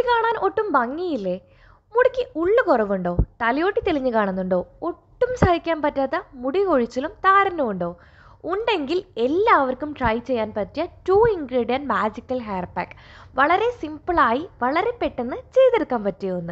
കാണാൻ ഒട്ടും ഭംഗിയില്ലേ മുടിക്ക് ഉള്ളു കുറവുണ്ടോ തലയോട്ടി തെളിഞ്ഞു കാണുന്നുണ്ടോ ഒട്ടും സഹിക്കാൻ പറ്റാത്ത മുടി കൊഴിച്ചിലും താരനും ഉണ്ടോ ഉണ്ടെങ്കിൽ എല്ലാവർക്കും ട്രൈ ചെയ്യാൻ പറ്റിയ two ingredient magical hair pack വളരെ സിമ്പിളായി വളരെ പെട്ടെന്ന് ചെയ്തെടുക്കാൻ പറ്റിയ ഒന്ന്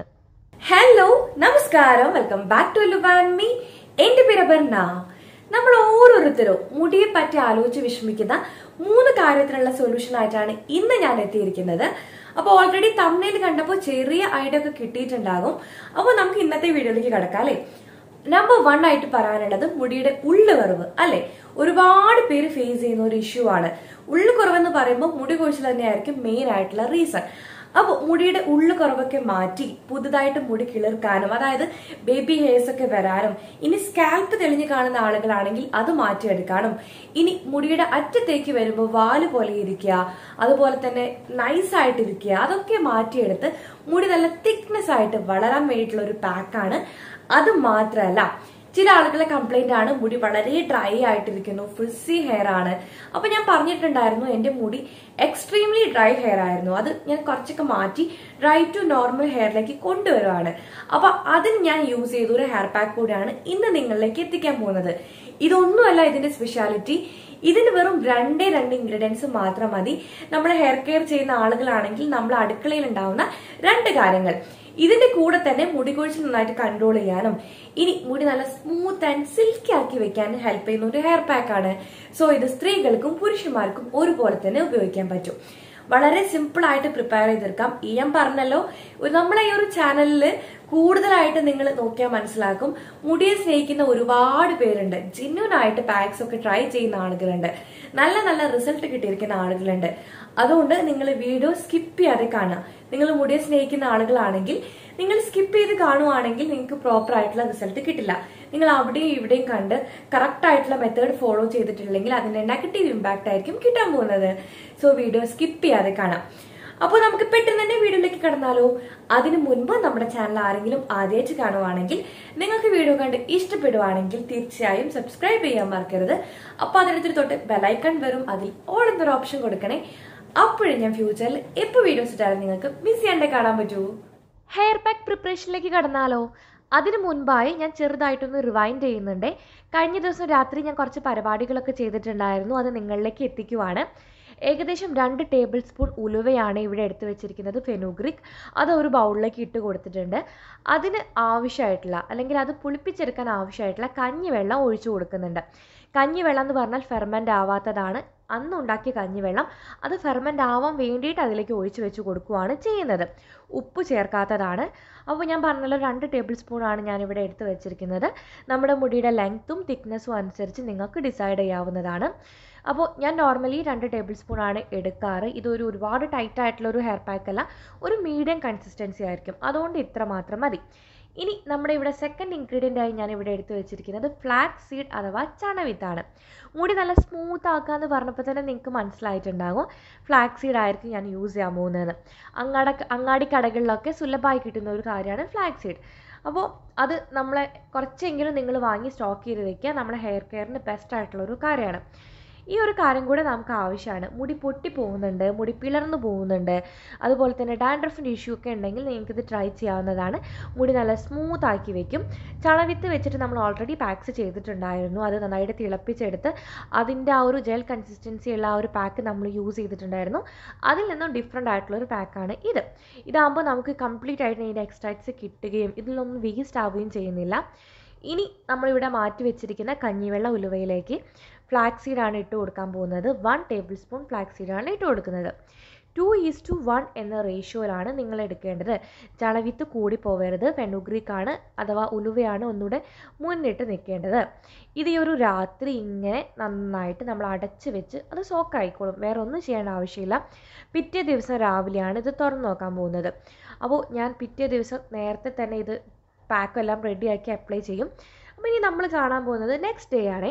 ഹലോ നമസ്കാരം welcome back to Luan Me എന്റെ പേര് അപർണ നമ്മൾ ഓരോരുത്തരും മുടിയെ പറ്റി ആലോചിച്ച് വിഷമിക്കുന്ന മൂന്ന് കാര്യത്തിനുള്ള സൊല്യൂഷൻ ആയിട്ടാണ് ഇന്ന് ഞാൻ എത്തിയിരിക്കുന്നത് അപ്പോൾ ഓൾറെഡി തമിഴിൽ കണ്ടപ്പോൾ ചെറിയ ഐഡിയ ഒക്കെ കിട്ടിയിട്ടുണ്ടാകും അപ്പോൾ നമുക്ക് ഇന്നത്തെ വീഡിയോയിലേക്ക് കിടക്കാം അല്ലേ നമ്പർ വൺ ആയിട്ട് പറയാനുള്ളത് മുടിയുടെ ഉള്ളു കുറവ് അല്ലെ ഒരുപാട് പേര് ഫേസ് ചെയ്യുന്ന ഒരു ഇഷ്യൂ ആണ് ഉള്ളു കുറവെന്ന് പറയുമ്പോൾ മുടി കൊഴിച്ചിൽ തന്നെയായിരിക്കും മെയിൻ ആയിട്ടുള്ള റീസൺ അപ്പോൾ മുടിയുടെ ഉള്ളു കുറവൊക്കെ മാറ്റി പുതുതായിട്ട് മുടി കിളിർക്കാനും അതായത് ബേബി ഹെയർസ് ഒക്കെ വരാനും ഇനി സ്കാൽപ്പ് തെളിഞ്ഞു കാണുന്ന ആളുകളാണെങ്കിൽ അത് മാറ്റിയെടുക്കാനും ഇനി മുടിയുടെ അറ്റത്തേക്ക് വരുമ്പോൾ വാല് പോലെ ഇരിക്കുക അതുപോലെ തന്നെ നൈസ് ആയിട്ടിരിക്കുക അതൊക്കെ മാറ്റിയെടുത്ത് മുടി നല്ല തിക്നെസ് ആയിട്ട് വളരാൻ വേണ്ടിയിട്ടുള്ള ഒരു പാക്കാണ് അത് മാത്രമല്ല ചില ആളുകളെ കംപ്ലൈന്റ് ആണ് മുടി വളരെ ഡ്രൈ ആയിട്ടിരിക്കുന്നു ഫ്രിസി ഹെയർ ആണ് അപ്പൊ ഞാൻ പറഞ്ഞിട്ടുണ്ടായിരുന്നു എന്റെ മുടി എക്സ്ട്രീംലി ഡ്രൈ ഹെയർ ആയിരുന്നു അത് ഞാൻ കുറച്ചൊക്കെ മാറ്റി ഡ്രൈ ടു നോർമൽ ഹെയറിലേക്ക് കൊണ്ടുവരുവാണ് അപ്പൊ അതിന് ഞാൻ യൂസ് ചെയ്ത ഒരു ഹെയർ പാക്ക് കൂടിയാണ് ഇന്ന് നിങ്ങളിലേക്ക് എത്തിക്കാൻ പോകുന്നത് ഇതൊന്നുമല്ല ഇതിന്റെ സ്പെഷ്യാലിറ്റി ഇതിന് വെറും രണ്ടേ രണ്ട് ഇൻഗ്രീഡിയൻസ് മാത്രം മതി നമ്മൾ ഹെയർ കെയർ ചെയ്യുന്ന ആളുകളാണെങ്കിൽ നമ്മൾ അടുക്കളയിൽ ഉണ്ടാവുന്ന രണ്ട് കാര്യങ്ങൾ ഇതിന്റെ കൂടെ തന്നെ മുടി കൊഴിച്ചിൽ നന്നായിട്ട് കൺട്രോൾ ചെയ്യാനും ഇനി മുടി നല്ല സ്മൂത്ത് ആൻഡ് സിൽക്കി ആക്കി വെക്കാനും ഹെൽപ്പ് ചെയ്യുന്ന ഒരു ഹെയർ പാക്ക് ആണ് സോ ഇത് സ്ത്രീകൾക്കും പുരുഷന്മാർക്കും ഒരുപോലെ തന്നെ ഉപയോഗിക്കാൻ പറ്റും വളരെ സിമ്പിൾ ആയിട്ട് പ്രിപ്പയർ ചെയ്തെടുക്കാം ഈ ഞാൻ പറഞ്ഞല്ലോ ഒരു- നമ്മളെ ഈ ഒരു ചാനലിൽ കൂടുതലായിട്ട് നിങ്ങൾ നോക്കിയാൽ മനസ്സിലാക്കും മുടിയെ സ്നേഹിക്കുന്ന ഒരുപാട് പേരുണ്ട് ജെന്യൂൻ ആയിട്ട് പാക്സ് ഒക്കെ ട്രൈ ചെയ്യുന്ന ആളുകളുണ്ട് നല്ല നല്ല റിസൾട്ട് കിട്ടിയിരിക്കുന്ന ആളുകളുണ്ട് അതുകൊണ്ട് നിങ്ങൾ വീഡിയോ സ്കിപ്പ് ചെയ്യാതെ കാണുക നിങ്ങൾ മുടിയെ സ്നേഹിക്കുന്ന ആളുകളാണെങ്കിൽ നിങ്ങൾ സ്കിപ്പ് ചെയ്ത് കാണുവാണെങ്കിൽ നിങ്ങൾക്ക് പ്രോപ്പർ ആയിട്ടുള്ള റിസൾട്ട് കിട്ടില്ല നിങ്ങൾ അവിടെയും ഇവിടെയും കണ്ട് കറക്റ്റ് ആയിട്ടുള്ള മെത്തേഡ് ഫോളോ ചെയ്തിട്ടില്ലെങ്കിൽ അതിന്റെ നെഗറ്റീവ് ഇമ്പാക്റ്റ് ആയിരിക്കും കിട്ടാൻ പോകുന്നത് സോ വീഡിയോ സ്കിപ്പ് ചെയ്യാതെ കാണാം അപ്പോൾ നമുക്ക് പെട്ടെന്ന് തന്നെ വീഡിയോയിലേക്ക് കടന്നാലോ അതിനു മുൻപ് നമ്മുടെ ചാനൽ ആരെങ്കിലും ആദ്യമായിട്ട് കാണുവാണെങ്കിൽ നിങ്ങൾക്ക് വീഡിയോ കണ്ട് ഇഷ്ടപ്പെടുവാണെങ്കിൽ തീർച്ചയായും സബ്സ്ക്രൈബ് ചെയ്യാൻ മറക്കരുത് അപ്പോൾ അതിനടുത്തൊരു തൊട്ട് ബെലൈക്കൺ വരും അതിൽ ഓൾ എന്നൊരു ഓപ്ഷൻ കൊടുക്കണേ അപ്പോഴും ഞാൻ ഫ്യൂച്ചറിൽ എപ്പോൾ വീഡിയോസ് ഇട്ടാലും നിങ്ങൾക്ക് മിസ് ചെയ്യാണ്ടേ കാണാൻ പറ്റൂ ഹെയർ പാക്ക് പ്രിപ്പറേഷനിലേക്ക് കടന്നാലോ അതിനു മുൻപായി ഞാൻ ചെറുതായിട്ടൊന്ന് റിവൈൻഡ് ചെയ്യുന്നുണ്ട് കഴിഞ്ഞ ദിവസം രാത്രി ഞാൻ കുറച്ച് പരിപാടികളൊക്കെ ചെയ്തിട്ടുണ്ടായിരുന്നു അത് നിങ്ങളിലേക്ക് എത്തിക്കുവാണ് ഏകദേശം രണ്ട് ടേബിൾ സ്പൂൺ ഉലുവയാണ് ഇവിടെ എടുത്തു വെച്ചിരിക്കുന്നത് ഫെനുഗ്രിക് അത് ഒരു ബൗളിലേക്ക് ഇട്ട് കൊടുത്തിട്ടുണ്ട് അതിന് ആവശ്യമായിട്ടുള്ള അല്ലെങ്കിൽ അത് പുളിപ്പിച്ചെടുക്കാൻ ആവശ്യമായിട്ടുള്ള കഞ്ഞിവെള്ളം ഒഴിച്ചു കൊടുക്കുന്നുണ്ട് കഞ്ഞിവെള്ളം എന്ന് പറഞ്ഞാൽ ഫെർമെൻ്റ് ആവാത്തതാണ് അന്ന് ഉണ്ടാക്കിയ കഞ്ഞിവെള്ളം അത് ഫെർമെൻ്റ് ആവാൻ വേണ്ടിയിട്ട് അതിലേക്ക് ഒഴിച്ചു വെച്ച് കൊടുക്കുകയാണ് ചെയ്യുന്നത് ഉപ്പ് ചേർക്കാത്തതാണ് അപ്പോൾ ഞാൻ പറഞ്ഞല്ലോ രണ്ട് ടേബിൾ സ്പൂണാണ് ഞാനിവിടെ എടുത്ത് വെച്ചിരിക്കുന്നത് നമ്മുടെ മുടിയുടെ ലെങ്ത്തും തിക്നെസ്സും അനുസരിച്ച് നിങ്ങൾക്ക് ഡിസൈഡ് ചെയ്യാവുന്നതാണ് അപ്പോൾ ഞാൻ നോർമലി രണ്ട് ടേബിൾ സ്പൂണാണ് എടുക്കാറ് ഇതൊരു ഒരുപാട് ടൈറ്റ് ആയിട്ടുള്ള ഒരു ഹെയർ പാക്ക് അല്ല ഒരു മീഡിയം കൺസിസ്റ്റൻസി ആയിരിക്കും അതുകൊണ്ട് ഇത്ര മാത്രം മതി ഇനി നമ്മുടെ ഇവിടെ സെക്കൻഡ് ഇൻഗ്രീഡിയൻ്റ് ആയി ഞാൻ ഇവിടെ എടുത്തു വെച്ചിരിക്കുന്നത് ഫ്ലാക്സ് സീഡ് അഥവാ ചണവിത്താണ് മുടി നല്ല സ്മൂത്ത് ആക്കുക എന്ന് പറഞ്ഞപ്പോൾ തന്നെ നിങ്ങൾക്ക് മനസ്സിലായിട്ടുണ്ടാകും ഫ്ലാക്സ് സീഡ് ആയിരിക്കും ഞാൻ യൂസ് ചെയ്യാൻ പോകുന്നത് അങ്ങാട അങ്ങാടി കടകളിലൊക്കെ സുലഭമായി കിട്ടുന്ന ഒരു കാര്യമാണ് ഫ്ലാക്സ് സീഡ് അപ്പോൾ അത് നമ്മളെ കുറച്ചെങ്കിലും നിങ്ങൾ വാങ്ങി സ്റ്റോക്ക് ചെയ്ത് വെക്കുക നമ്മുടെ ഹെയർ കെയറിന് ബെസ്റ്റ് ആയിട്ടുള്ള ഒരു കാര്യമാണ് ഈ ഒരു കാര്യം കൂടെ നമുക്ക് ആവശ്യമാണ് മുടി പൊട്ടി പോകുന്നുണ്ട് മുടി പിളർന്നു പോകുന്നുണ്ട് അതുപോലെ തന്നെ ഡാൻഡ്രഫിൻ്റെ ഇഷ്യൂ ഒക്കെ ഉണ്ടെങ്കിൽ നിങ്ങൾക്കിത് ട്രൈ ചെയ്യാവുന്നതാണ് മുടി നല്ല സ്മൂത്ത് ആക്കി വെക്കും ചണവിത്ത് വെച്ചിട്ട് നമ്മൾ ഓൾറെഡി പാക്സ് ചെയ്തിട്ടുണ്ടായിരുന്നു അത് നന്നായിട്ട് തിളപ്പിച്ചെടുത്ത് അതിൻ്റെ ആ ഒരു ജെൽ കൺസിസ്റ്റൻസി ഉള്ള ആ ഒരു പാക്ക് നമ്മൾ യൂസ് ചെയ്തിട്ടുണ്ടായിരുന്നു അതിൽ നിന്നും ഡിഫറെൻ്റ് ആയിട്ടുള്ള ഒരു പാക്കാണ് ഇത് ഇതാകുമ്പോൾ നമുക്ക് കംപ്ലീറ്റ് ആയിട്ട് ഇതിൻ്റെ എക്സ്ട്രാക്ട്സ് കിട്ടുകയും ഇതിലൊന്നും വേസ്റ്റ് ആവുകയും ചെയ്യുന്നില്ല ഇനി നമ്മളിവിടെ മാറ്റി വെച്ചിരിക്കുന്ന കഞ്ഞിവെള്ള ഉലുവയിലേക്ക് ഫ്ലാക്സ് സീഡാണ് ഇട്ട് കൊടുക്കാൻ പോകുന്നത് വൺ ടേബിൾ സ്പൂൺ ഫ്ലാക്സ് സീഡാണ് ഇട്ട് കൊടുക്കുന്നത് ടു ഈസ് ടു വൺ എന്ന റേഷ്യോയിലാണ് നിങ്ങൾ എടുക്കേണ്ടത് ചണവിത്ത് കൂടി പോവരുത് ഫെനുഗ്രീക്കാണ് അഥവാ ഉലുവയാണ് ഒന്നുകൂടെ മുന്നിട്ട് നിൽക്കേണ്ടത് ഇത് ഈ ഒരു രാത്രി ഇങ്ങനെ നന്നായിട്ട് നമ്മൾ അടച്ച് വെച്ച് അത് സോക്കായിക്കോളും വേറെ ഒന്നും ചെയ്യേണ്ട ആവശ്യമില്ല പിറ്റേ ദിവസം രാവിലെയാണ് ഇത് തുറന്നു നോക്കാൻ പോകുന്നത് അപ്പോൾ ഞാൻ പിറ്റേ ദിവസം നേരത്തെ തന്നെ ഇത് പാക്കും എല്ലാം റെഡിയാക്കി അപ്ലൈ ചെയ്യും അപ്പോൾ ഇനി നമ്മൾ കാണാൻ പോകുന്നത് നെക്സ്റ്റ് ഡേ ആണേ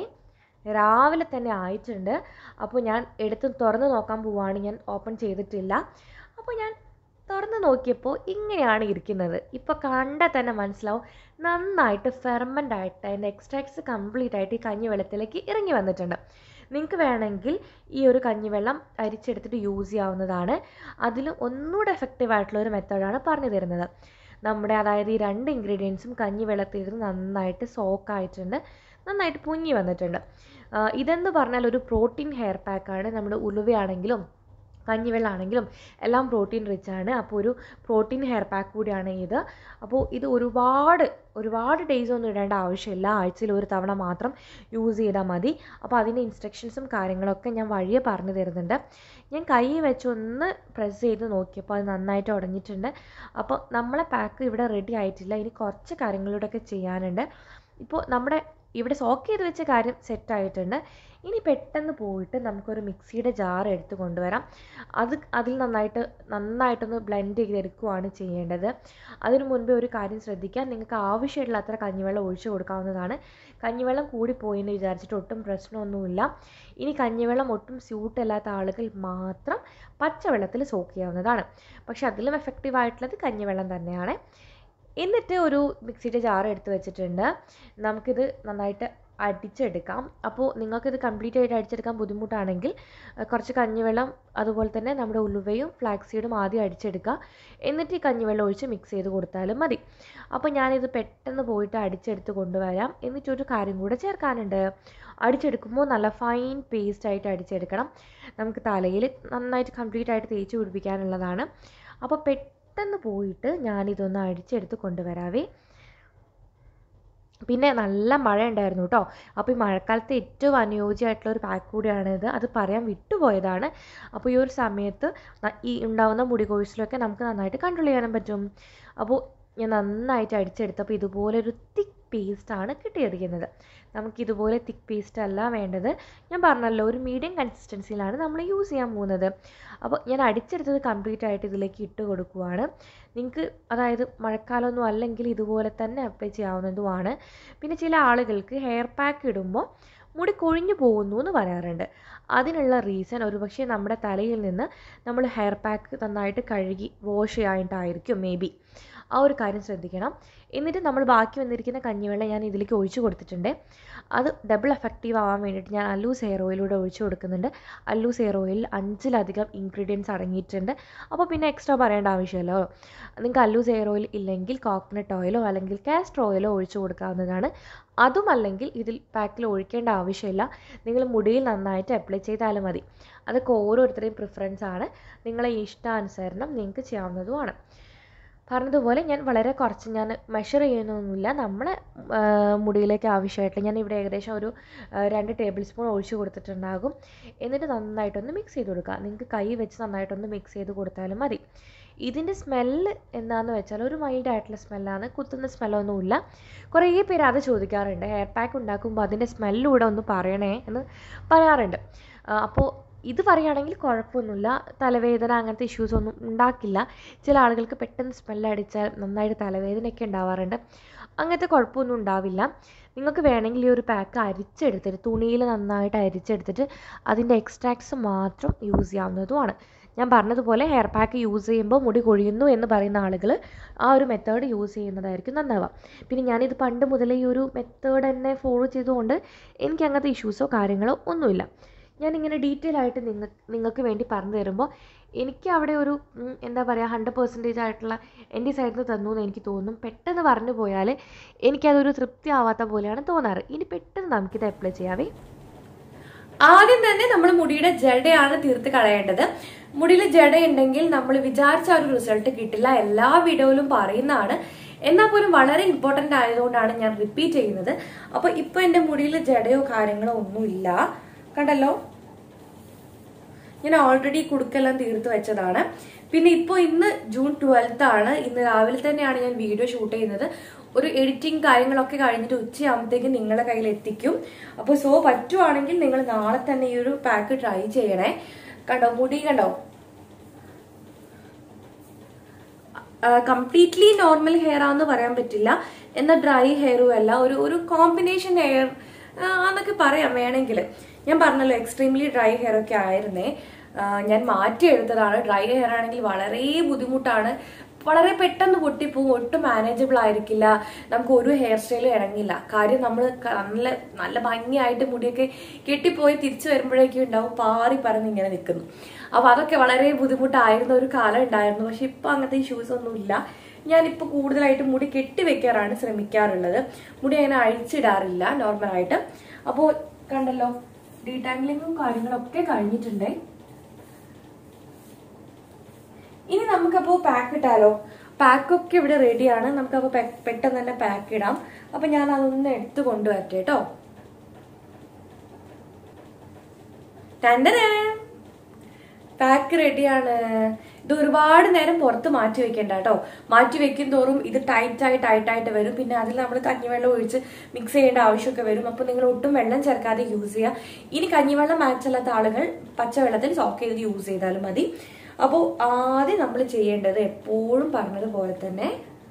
രാവിലെ തന്നെ ആയിട്ടുണ്ട് അപ്പോൾ ഞാൻ എടുത്ത് തുറന്ന് നോക്കാൻ പോവുകയാണ് ഞാൻ ഓപ്പൺ ചെയ്തിട്ടില്ല അപ്പോൾ ഞാൻ തുറന്ന് നോക്കിയപ്പോൾ ഇങ്ങനെയാണ് ഇരിക്കുന്നത് ഇപ്പോൾ കണ്ടാൽ തന്നെ മനസ്സിലാവും നന്നായിട്ട് ഫെർമൻ്റ് ആയിട്ട് അതിൻ്റെ എക്സ്ട്രാക്ട്സ് കംപ്ലീറ്റ് ആയിട്ട് ഈ കഞ്ഞി വെള്ളത്തിലേക്ക് ഇറങ്ങി വന്നിട്ടുണ്ട് നിങ്ങൾക്ക് വേണമെങ്കിൽ ഈ ഒരു കഞ്ഞിവെള്ളം അരിച്ചെടുത്തിട്ട് യൂസ് ചെയ്യാവുന്നതാണ് അതിൽ ഒന്നുകൂടെ എഫക്റ്റീവ് ആയിട്ടുള്ള ഒരു മെത്തേഡാണ് പറഞ്ഞു തരുന്നത് നമ്മുടെ അതായത് ഈ രണ്ട് ഇൻഗ്രീഡിയൻസും കഞ്ഞിവെള്ളത്തിൽ ഇരുന്ന് നന്നായിട്ട് സോക്കായിട്ടുണ്ട് നന്നായിട്ട് പൊങ്ങി വന്നിട്ടുണ്ട് ആ, ഇതെന്ന് പറഞ്ഞാൽ ഒരു പ്രോട്ടീൻ ഹെയർ പാക്കാണ് നമ്മുടെ ഉലുവയാണെങ്കിലും കഞ്ഞിവെള്ളമാണെങ്കിലും എല്ലാം പ്രോട്ടീൻ റിച്ച് ആണ് അപ്പോൾ ഒരു പ്രോട്ടീൻ ഹെയർ പാക്ക് കൂടിയാണ് ഇത് അപ്പോൾ ഇത് ഒരുപാട് ഒരുപാട് ഡേയ്സ് ഒന്നും ഇടേണ്ട ആവശ്യമില്ല ആഴ്ചയിൽ ഒരു തവണ മാത്രം യൂസ് ചെയ്താൽ മതി അപ്പോൾ അതിൻ്റെ ഇൻസ്ട്രക്ഷൻസും കാര്യങ്ങളൊക്കെ ഞാൻ വഴിയെ പറഞ്ഞു തരുന്നുണ്ട് ഞാൻ കൈ വെച്ച് ഒന്ന് പ്രസ് ചെയ്ത് നോക്കിയപ്പോൾ അത് നന്നായിട്ട് ഉടഞ്ഞിട്ടുണ്ട് അപ്പോൾ നമ്മളെ പാക്ക് ഇവിടെ റെഡി ആയിട്ടില്ല ഇനി കുറച്ച് കാര്യങ്ങളിലൂടെയൊക്കെ ചെയ്യാനുണ്ട് ഇപ്പോൾ നമ്മുടെ ഇവിടെ സോക്ക് ചെയ്ത് വെച്ച കാര്യം സെറ്റ് ആയിട്ടുണ്ട് ഇനി പെട്ടെന്ന് പോയിട്ട് നമുക്കൊരു മിക്സിയുടെ ജാർ എടുത്ത് കൊണ്ടുവരാം അത് അതിൽ നന്നായിട്ട് നന്നായിട്ടൊന്ന് ബ്ലെൻഡ് ചെയ്തെടുക്കുകയാണ് ചെയ്യേണ്ടത് അതിനു മുൻപേ ഒരു കാര്യം ശ്രദ്ധിക്കുക നിങ്ങൾക്ക് ആവശ്യമുള്ള അത്ര കഞ്ഞിവെള്ളം ഒഴിച്ചു കൊടുക്കാവുന്നതാണ് കഞ്ഞിവെള്ളം കൂടിപ്പോയി എന്ന് വിചാരിച്ചിട്ട് ഒട്ടും പ്രശ്നമൊന്നുമില്ല ഇനി കഞ്ഞിവെള്ളം ഒട്ടും സ്യൂട്ട് അല്ലാത്ത ആളുകൾ മാത്രം പച്ചവെള്ളത്തിൽ സോക്ക് ചെയ്യാവുന്നതാണ് പക്ഷെ അതിലും എഫക്റ്റീവ് ആയിട്ടുള്ളത് കഞ്ഞിവെള്ളം തന്നെയാണ് എന്നിട്ട് ഒരു മിക്സിയുടെ ജാർ എടുത്ത് വെച്ചിട്ടുണ്ട് നമുക്കിത് നന്നായിട്ട് അടിച്ചെടുക്കാം അപ്പോൾ നിങ്ങൾക്കിത് കംപ്ലീറ്റ് ആയിട്ട് അടിച്ചെടുക്കാൻ ബുദ്ധിമുട്ടാണെങ്കിൽ അഹ് കുറച്ച് കഞ്ഞിവെള്ളം അതുപോലെ തന്നെ നമ്മുടെ ഉലുവയും ഫ്ലാക്സ് സീഡും ആദ്യം അടിച്ചെടുക്കുക എന്നിട്ട് ഈ കഞ്ഞിവെള്ളം ഒഴിച്ച് മിക്സ് ചെയ്ത് കൊടുത്താലും മതി അപ്പോൾ ഞാനിത് പെട്ടെന്ന് പോയിട്ട് അടിച്ചെടുത്ത് കൊണ്ടുവരാം എന്നിട്ടൊരു കാര്യം കൂടെ ചേർക്കാനുണ്ട് അടിച്ചെടുക്കുമ്പോൾ നല്ല ഫൈൻ പേസ്റ്റ് ആയിട്ട് അടിച്ചെടുക്കണം നമുക്ക് തലയിൽ നന്നായിട്ട് കംപ്ലീറ്റ് ആയിട്ട് തേച്ച് പിടിപ്പിക്കാനുള്ളതാണ് അപ്പോൾ പെട്ടെന്ന് പോയിട്ട് ഞാനിതൊന്ന് അടിച്ചെടുത്ത് കൊണ്ടുവരാവേ പിന്നെ നല്ല മഴ ഉണ്ടായിരുന്നു കേട്ടോ അപ്പോൾ ഈ മഴക്കാലത്ത് ഏറ്റവും അനുയോജ്യമായിട്ടുള്ള ഒരു പാക്ക് കൂടിയാണിത് അത് പറയാൻ വിട്ടുപോയതാണ് അപ്പോൾ ഈ ഒരു സമയത്ത് ന- ഈ ഉണ്ടാവുന്ന മുടി കൊഴിച്ചിലൊക്കെ നമുക്ക് നന്നായിട്ട് കൺട്രോൾ ചെയ്യാനും പറ്റും അപ്പോൾ ഞാൻ നന്നായിട്ട് അടിച്ചെടുത്തപ്പോൾ ഇതുപോലെ ഒരു തിക്ക് പേസ്റ്റാണ് കിട്ടിയിരിക്കുന്നത് നമുക്ക് ഇതുപോലെ തിക്ക് പേസ്റ്റ് അല്ല വേണ്ടത് ഞാൻ പറഞ്ഞല്ലോ ഒരു മീഡിയം കൺസിസ്റ്റൻസിയിലാണ് നമ്മൾ യൂസ് ചെയ്യാൻ പോകുന്നത് അപ്പോൾ ഞാൻ അടിച്ചെടുത്തത് കംപ്ലീറ്റ് ആയിട്ട് ഇതിലേക്ക് ഇട്ട് കൊടുക്കുവാണ് നിങ്ങൾക്ക് അതായത് മഴക്കാലമൊന്നും അല്ലെങ്കിൽ ഇതുപോലെ തന്നെ അപ്ലൈ ചെയ്യാവുന്നതുമാണ് പിന്നെ ചില ആളുകൾക്ക് ഹെയർ പാക്ക് ഇടുമ്പോൾ മുടി കൊഴിഞ്ഞു പോകുന്നു എന്ന് പറയാറുണ്ട് അതിനുള്ള റീസൺ ഒരുപക്ഷെ നമ്മുടെ തലയിൽ നിന്ന് നമ്മൾ ഹെയർ പാക്ക് നന്നായിട്ട് കഴുകി വാഷ് ചെയ്യാനായിട്ടായിരിക്കും മേ ബി ആ ഒരു കാര്യം ശ്രദ്ധിക്കണം എന്നിട്ട് നമ്മൾ ബാക്കി വന്നിരിക്കുന്ന കഞ്ഞിവെള്ളം ഞാൻ ഇതിലേക്ക് ഒഴിച്ചു കൊടുത്തിട്ടുണ്ട് അത് ഡബിൾ എഫക്റ്റീവ് ആവാൻ വേണ്ടിയിട്ട് ഞാൻ അല്ലൂസ് ഹെയർ ഓയിലൂടെ ഒഴിച്ചു കൊടുക്കുന്നുണ്ട് അല്ലൂസ് ഹെയർ ഓയിലിൽ അഞ്ചിലധികം ഇൻഗ്രീഡിയൻസ് അടങ്ങിയിട്ടുണ്ട് അപ്പോൾ പിന്നെ എക്സ്ട്രാ പറയേണ്ട ആവശ്യമില്ലല്ലോ നിങ്ങൾക്ക് അല്ലൂസ് ഹെയർ ഓയിൽ ഇല്ലെങ്കിൽ കോക്കനട്ട് ഓയിലോ അല്ലെങ്കിൽ കാസ്റ്റർ ഓയിലോ ഒഴിച്ചു കൊടുക്കാവുന്നതാണ് അതും അല്ലെങ്കിൽ ഇതിൽ പാക്കിൽ ഒഴിക്കേണ്ട ആവശ്യമില്ല നിങ്ങൾ മുടിയിൽ നന്നായിട്ട് അപ്ലൈ ചെയ്താലും മതി അതൊക്കെ ഓരോരുത്തരുടെയും പ്രിഫറൻസ് ആണ് നിങ്ങളെ ഇഷ്ടാനുസരണം നിങ്ങൾക്ക് ചെയ്യാവുന്നതുമാണ് പറഞ്ഞതുപോലെ ഞാൻ വളരെ കുറച്ച് ഞാൻ മെഷർ ചെയ്യുന്നൊന്നുമില്ല നമ്മളെ ആ, മുടിയിലേക്ക് ആവശ്യമായിട്ടുള്ള ഞാൻ ഇവിടെ ഏകദേശം ഒരു ആ, രണ്ട് ടേബിൾ സ്പൂൺ ഒഴിച്ച് കൊടുത്തിട്ടുണ്ടാകും എന്നിട്ട് നന്നായിട്ടൊന്ന് മിക്സ് ചെയ്ത് കൊടുക്കുക നിങ്ങൾക്ക് കൈ വെച്ച് നന്നായിട്ടൊന്ന് മിക്സ് ചെയ്ത് കൊടുത്താലും മതി ഇതിൻ്റെ സ്മെല്ല് എന്താണെന്ന് വെച്ചാൽ ഒരു മൈൽഡ് ആയിട്ടുള്ള സ്മെല്ലാണ് കുത്തുന്ന സ്മെല്ലൊന്നുമില്ല കുറേ പേര് അത് ചോദിക്കാറുണ്ട് ഹെയർ പാക്ക് ഉണ്ടാക്കുമ്പോൾ അതിൻ്റെ സ്മെല്ലൂടെ ഒന്ന് പറയണേ എന്ന് പറയാറുണ്ട് അപ്പോൾ ഇത് പറയുകയാണെങ്കിൽ കുഴപ്പമൊന്നുമില്ല തലവേദന അങ്ങനത്തെ ഇഷ്യൂസ് ഒന്നും ഉണ്ടാക്കില്ല ചില ആളുകൾക്ക് പെട്ടെന്ന് സ്മെല്ല് അടിച്ചാൽ നന്നായിട്ട് തലവേദനയൊക്കെ ഉണ്ടാവാറുണ്ട് അങ്ങനത്തെ കുഴപ്പമൊന്നും ഉണ്ടാവില്ല നിങ്ങൾക്ക് വേണമെങ്കിൽ ഈ ഒരു പാക്ക് അരിച്ചെടുത്തിട്ട് തുണിയിൽ നന്നായിട്ട് അരിച്ചെടുത്തിട്ട് അതിൻ്റെ എക്സ്ട്രാക്ട്സ് മാത്രം യൂസ് ചെയ്യാവുന്നതുമാണ് ഞാൻ പറഞ്ഞതുപോലെ ഹെയർ പാക്ക് യൂസ് ചെയ്യുമ്പോൾ മുടി കൊഴിയുന്നു എന്ന് പറയുന്ന ആളുകൾ ആ ഒരു മെത്തേഡ് യൂസ് ചെയ്യുന്നതായിരിക്കും നന്നാവുക പിന്നെ ഞാനിത് പണ്ട് മുതലേ ഈ ഒരു മെത്തേഡ് തന്നെ ഫോളോ ചെയ്തുകൊണ്ട് എനിക്ക് അങ്ങനത്തെ ഇഷ്യൂസോ കാര്യങ്ങളോ ഒന്നുമില്ല ഞാനിങ്ങനെ ഡീറ്റെയിൽ ആയിട്ട് നിങ്ങൾ നിങ്ങൾക്ക് വേണ്ടി പറഞ്ഞു തരുമ്പോൾ എനിക്ക് അവിടെ ഒരു ഉം, എന്താ പറയുക ഹൺഡ്രഡ് പെർസെൻറ്റേജ് ആയിട്ടുള്ള എൻ്റെ സൈഡിൽ നിന്ന് തന്നു എന്ന് എനിക്ക് തോന്നും പെട്ടെന്ന് പറഞ്ഞു പോയാൽ എനിക്കതൊരു തൃപ്തി ആവാത്ത പോലെയാണ് തോന്നാറ് ഇനി പെട്ടെന്ന് നമുക്കിത് അപ്ലൈ ചെയ്യാവേ ആദ്യം തന്നെ നമ്മൾ മുടിയുടെ ജടയാണ് തീർത്ത് കളയേണ്ടത് മുടിയിൽ ജടയുണ്ടെങ്കിൽ നമ്മൾ വിചാരിച്ച ആ ഒരു റിസൾട്ട് കിട്ടില്ല എല്ലാ വീഡിയോയിലും പറയുന്നതാണ് എന്നാൽ പോലും വളരെ ഇമ്പോർട്ടന്റ് ആയതുകൊണ്ടാണ് ഞാൻ റിപ്പീറ്റ് ചെയ്യുന്നത് അപ്പൊ ഇപ്പൊ എന്റെ മുടിയിൽ ജടയോ കാര്യങ്ങളോ ഒന്നുമില്ല കണ്ടല്ലോ ഞാൻ ഓൾറെഡി കുടുക്കെല്ലാം തീർത്ത് വെച്ചതാണ് പിന്നെ ഇപ്പോൾ ഇന്ന് ജൂൺ ട്വൽത്ത് ആണ് ഇന്ന് രാവിലെ തന്നെയാണ് ഞാൻ വീഡിയോ ഷൂട്ട് ചെയ്യുന്നത് ഒരു എഡിറ്റിംഗ് കാര്യങ്ങളൊക്കെ കഴിഞ്ഞിട്ട് ഉച്ചയാകുമ്പോഴത്തേക്കും നിങ്ങളുടെ കയ്യിൽ എത്തിക്കും അപ്പോൾ സോ പറ്റുവാണെങ്കിൽ നിങ്ങൾ നാളെ തന്നെ ഈ ഒരു പാക്ക് ട്രൈ ചെയ്യണേ കണ്ടോ മുടി കണ്ടോ കംപ്ലീറ്റ്ലി നോർമൽ ഹെയർ ആണെന്ന് പറയാൻ പറ്റില്ല എന്നാൽ ഡ്രൈ ഹെയറും അല്ല ഒരു ഒരു കോമ്പിനേഷൻ ഹെയർ എന്നൊക്കെ പറയാം വേണമെങ്കിൽ ഞാൻ പറഞ്ഞല്ലോ എക്സ്ട്രീംലി ഡ്രൈ ഹെയർ ഒക്കെ ആയിരുന്നേ ആ, ഞാൻ മാറ്റിയെടുത്തതാണ് ഡ്രൈ ഹെയർ ആണെങ്കിൽ വളരെ ബുദ്ധിമുട്ടാണ് വളരെ പെട്ടെന്ന് പൊട്ടിപ്പോവും ഒട്ടും മാനേജബിൾ ആയിരിക്കില്ല നമുക്ക് ഒരു ഹെയർ സ്റ്റൈലും ഇണങ്ങില്ല കാര്യം നമ്മൾ നല്ല നല്ല ഭംഗിയായിട്ട് മുടിയൊക്കെ കെട്ടിപ്പോയി തിരിച്ചു വരുമ്പോഴേക്കും ഉണ്ടാവും പാറി പറന്ന് ഇങ്ങനെ നിൽക്കുന്നു അപ്പൊ അതൊക്കെ വളരെ ബുദ്ധിമുട്ടായിരുന്ന ഒരു കാലം ഉണ്ടായിരുന്നു പക്ഷെ ഇപ്പൊ അങ്ങനത്തെ ഇഷ്യൂസ് ഒന്നും ഇല്ല ഞാനിപ്പോൾ കൂടുതലായിട്ട് മുടി കെട്ടിവെക്കാറാണ് ശ്രമിക്കാറുള്ളത് മുടി അങ്ങനെ അഴിച്ചിടാറില്ല നോർമലായിട്ട് അപ്പോൾ കണ്ടല്ലോ ഡീടാംഗ്ലിങ്ങും കാര്യങ്ങളൊക്കെ കഴിഞ്ഞിട്ടുണ്ടേ ഇനി നമുക്കപ്പോ പാക്ക് ഇട്ടാലോ പാക്കൊക്കെ ഇവിടെ റെഡിയാണ് നമുക്കപ്പോ പെ- പെട്ടെന്ന് തന്നെ പാക്ക് ഇടാം അപ്പൊ ഞാൻ അതൊന്ന് എടുത്തു കൊണ്ടുവരട്ടെ കേട്ടോ രണ്ടരേ പാക്ക് റെഡിയാണ് ഇത് ഒരുപാട് നേരം പുറത്ത് മാറ്റി വെക്കണ്ട കേട്ടോ മാറ്റി വെക്കും തോറും ഇത് ടൈറ്റ് ആയി ടൈറ്റ് ആയിട്ട് വരും പിന്നെ അതിൽ നമ്മൾ കഞ്ഞിവെള്ളം ഒഴിച്ച് മിക്സ് ചെയ്യേണ്ട ആവശ്യമൊക്കെ വരും അപ്പോൾ നിങ്ങൾ ഒട്ടും വെള്ളം ചേർക്കാതെ യൂസ് ചെയ്യുക ഇനി കഞ്ഞിവെള്ളം മാച്ച് അല്ലാത്ത ആളുകൾ പച്ചവെള്ളത്തിൽ സോക്ക് ചെയ്ത് യൂസ് ചെയ്താലും മതി അപ്പോൾ ആദ്യം നമ്മൾ ചെയ്യേണ്ടത് എപ്പോഴും പറഞ്ഞതുപോലെ തന്നെ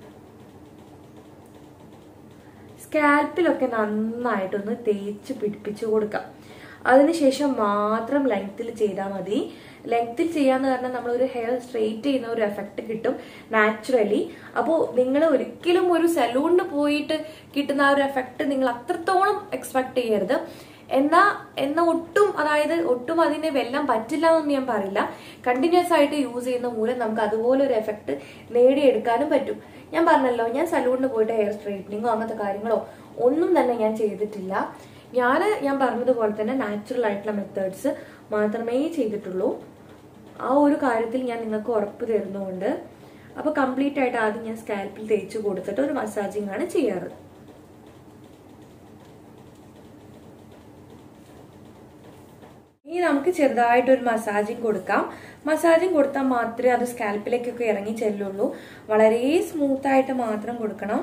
സ്കാൽപ്പിലൊക്കെ നന്നായിട്ടൊന്ന് തേച്ച് പിടിപ്പിച്ചു കൊടുക്കാം അതിനുശേഷം മാത്രം ലെങ്ത്തിൽ ചെയ്താൽ മതി ലെങ്ത്തിൽ ചെയ്യാന്ന് പറഞ്ഞാൽ നമ്മൾ ഒരു ഹെയർ സ്ട്രെയിറ്റ് ചെയ്യുന്ന ഒരു എഫക്റ്റ് കിട്ടും നാച്ചുറലി അപ്പോൾ നിങ്ങൾ ഒരിക്കലും ഒരു സലൂണിന് പോയിട്ട് കിട്ടുന്ന ആ ഒരു എഫക്റ്റ് നിങ്ങൾ അത്രത്തോളം എക്സ്പെക്ട് ചെയ്യരുത് എന്നാ എന്നാ ഒട്ടും അതായത് ഒട്ടും അതിനെ വെല്ലാൻ പറ്റില്ല എന്നൊന്നും ഞാൻ പറയില്ല കണ്ടിന്യൂസ് ആയിട്ട് യൂസ് ചെയ്യുന്ന മൂലം നമുക്ക് അതുപോലെ ഒരു എഫക്റ്റ് നേടിയെടുക്കാനും പറ്റും ഞാൻ പറഞ്ഞല്ലോ ഞാൻ സലൂണിന് പോയിട്ട് ഹെയർ സ്ട്രെയിറ്റനിങ്ങോ അങ്ങനത്തെ കാര്യങ്ങളോ ഒന്നും തന്നെ ഞാൻ ചെയ്തിട്ടില്ല ഞാൻ ഞാൻ പറഞ്ഞതുപോലെ തന്നെ നാച്ചുറൽ ആയിട്ടുള്ള മെത്തേഡ്സ് മാത്രമേ ചെയ്തിട്ടുള്ളൂ ആ ഒരു കാര്യത്തിൽ ഞാൻ നിങ്ങൾക്ക് ഉറപ്പ് തരുന്നുണ്ട് അപ്പൊ കംപ്ലീറ്റ് ആയിട്ട് ആദ്യം ഞാൻ സ്കാൽപ്പിൽ തേച്ച് കൊടുത്തിട്ട് ഒരു മസാജിങ് ആണ് ചെയ്യാറ് ഇനി നമുക്ക് ചെറുതായിട്ട് ഒരു മസാജിങ് കൊടുക്കാം മസാജിങ് കൊടുത്താൽ മാത്രമേ അത് സ്കാൽപ്പിലേക്കൊക്കെ ഇറങ്ങി ചെല്ലുള്ളൂ വളരെ സ്മൂത്ത് ആയിട്ട് മാത്രം കൊടുക്കണം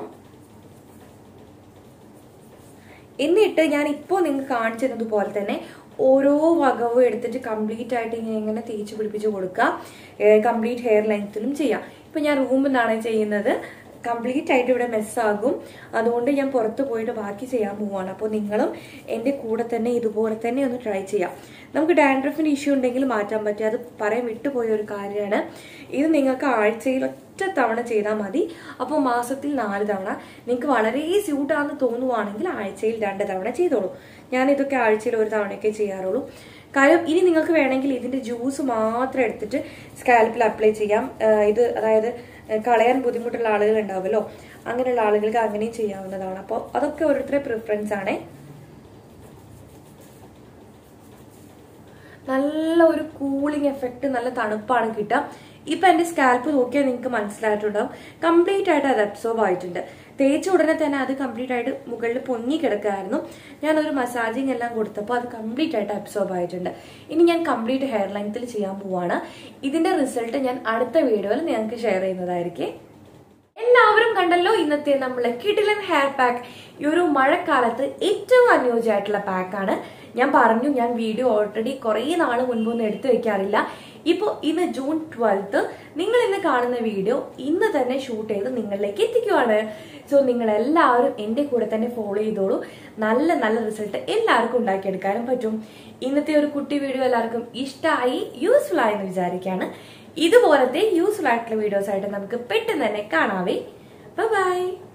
എന്നിട്ട് ഞാൻ ഇപ്പോൾ നിങ്ങൾക്ക് കാണിച്ചിരുന്നത് പോലെ തന്നെ ഓരോ വകവും എടുത്തിട്ട് കംപ്ലീറ്റ് ആയിട്ട് ഇങ്ങനെ ഇങ്ങനെ തേച്ച് പിടിപ്പിച്ച് കൊടുക്കുക കംപ്ലീറ്റ് ഹെയർ ലെങ്ത്തിലും ചെയ്യാം ഇപ്പൊ ഞാൻ റൂമിൽ നിന്നാണ് ചെയ്യുന്നത് കംപ്ലീറ്റ് ആയിട്ട് ഇവിടെ മെസ്സാകും അതുകൊണ്ട് ഞാൻ പുറത്ത് പോയിട്ട് ബാക്കി ചെയ്യാൻ പോവാണ് അപ്പോൾ നിങ്ങളും എൻ്റെ കൂടെ തന്നെ ഇതുപോലെ തന്നെ ഒന്ന് ട്രൈ ചെയ്യാം നമുക്ക് ഡാൻഡ്രഫിന് ഇഷ്യൂ ഉണ്ടെങ്കിൽ മാറ്റാൻ പറ്റും അത് പറയാൻ വിട്ടുപോയ ഒരു കാര്യമാണ് ഇത് നിങ്ങൾക്ക് ആഴ്ചയിൽ ഒറ്റ തവണ ചെയ്താൽ മതി അപ്പോൾ മാസത്തിൽ നാല് തവണ നിങ്ങൾക്ക് വളരെ സ്യൂട്ടാണെന്ന് തോന്നുവാണെങ്കിൽ ആഴ്ചയിൽ രണ്ട് തവണ ചെയ്തോളൂ ഞാൻ ഇതൊക്കെ ആഴ്ചയിൽ ഒരു തവണയൊക്കെ ചെയ്യാറുള്ളൂ കാര്യം ഇനി നിങ്ങൾക്ക് വേണമെങ്കിൽ ഇതിന്റെ ജ്യൂസ് മാത്രം എടുത്തിട്ട് സ്കാൽപ്പിൽ അപ്ലൈ ചെയ്യാം ആഹ് ഇത് അതായത് കളയാൻ ബുദ്ധിമുട്ടുള്ള ആളുകൾ ഉണ്ടാവുമല്ലോ അങ്ങനെയുള്ള ആളുകൾക്ക് അങ്ങനെയും ചെയ്യാവുന്നതാണ് അപ്പോൾ അതൊക്കെ ഓരോരുത്തരുടെ പ്രിഫറൻസ് ആണേ നല്ല ഒരു കൂളിംഗ് എഫക്റ്റ് നല്ല തണുപ്പാണ് കിട്ടുക ഇപ്പൊ എന്റെ സ്കാൽപ്പ് നോക്കിയാൽ നിങ്ങൾക്ക് മനസ്സിലായിട്ടുണ്ടാവും കംപ്ലീറ്റ് ആയിട്ട് അത് അബ്സോർബ് ആയിട്ടുണ്ട് തേച്ച ഉടനെ തന്നെ അത് കംപ്ലീറ്റ് ആയിട്ട് മുകളിൽ പൊങ്ങി കിടക്കായിരുന്നു ഞാനൊരു മസാജിങ് എല്ലാം കൊടുത്തപ്പോൾ അത് കംപ്ലീറ്റ് ആയിട്ട് അബ്സോർബ് ആയിട്ടുണ്ട് ഇനി ഞാൻ കംപ്ലീറ്റ് ഹെയർ ലെങ്ത്തിൽ ചെയ്യാൻ പോവാണ് ഇതിന്റെ റിസൾട്ട് ഞാൻ അടുത്ത വീഡിയോയിൽ നിങ്ങൾക്ക് ഷെയർ ചെയ്യുന്നതായിരിക്കും എല്ലാവരും കണ്ടല്ലോ ഇന്നത്തെ നമ്മളെ കിടിലൻ ഹെയർ പാക്ക് ഈ ഒരു മഴക്കാലത്ത് ഏറ്റവും അനുയോജ്യമായിട്ടുള്ള പാക്കാണ് ഞാൻ പറഞ്ഞു ഞാൻ വീഡിയോ ഓൾറെഡി കുറേ നാൾ മുൻപൊന്നും എടുത്തു വെക്കാറില്ല ഇപ്പോൾ ഇന്ന് ജൂൺ ട്വൽത്ത് നിങ്ങൾ ഇന്ന് കാണുന്ന വീഡിയോ ഇന്ന് തന്നെ ഷൂട്ട് ചെയ്ത് നിങ്ങളിലേക്ക് എത്തിക്കുവാണ് സോ നിങ്ങൾ എല്ലാവരും എൻ്റെ കൂടെ തന്നെ ഫോളോ ചെയ്തോളൂ നല്ല നല്ല റിസൾട്ട് എല്ലാവർക്കും ഉണ്ടാക്കിയെടുക്കാനും പറ്റും ഇന്നത്തെ ഒരു കുട്ടി വീഡിയോ എല്ലാവർക്കും ഇഷ്ടമായി യൂസ്ഫുൾ ആയെന്ന് വിചാരിക്കുകയാണ് ഇതുപോലത്തെ യൂസ്ഫുൾ ആയിട്ടുള്ള വീഡിയോസ് ആയിട്ട് നമുക്ക് പെട്ടെന്ന് തന്നെ കാണാവേ ബൈ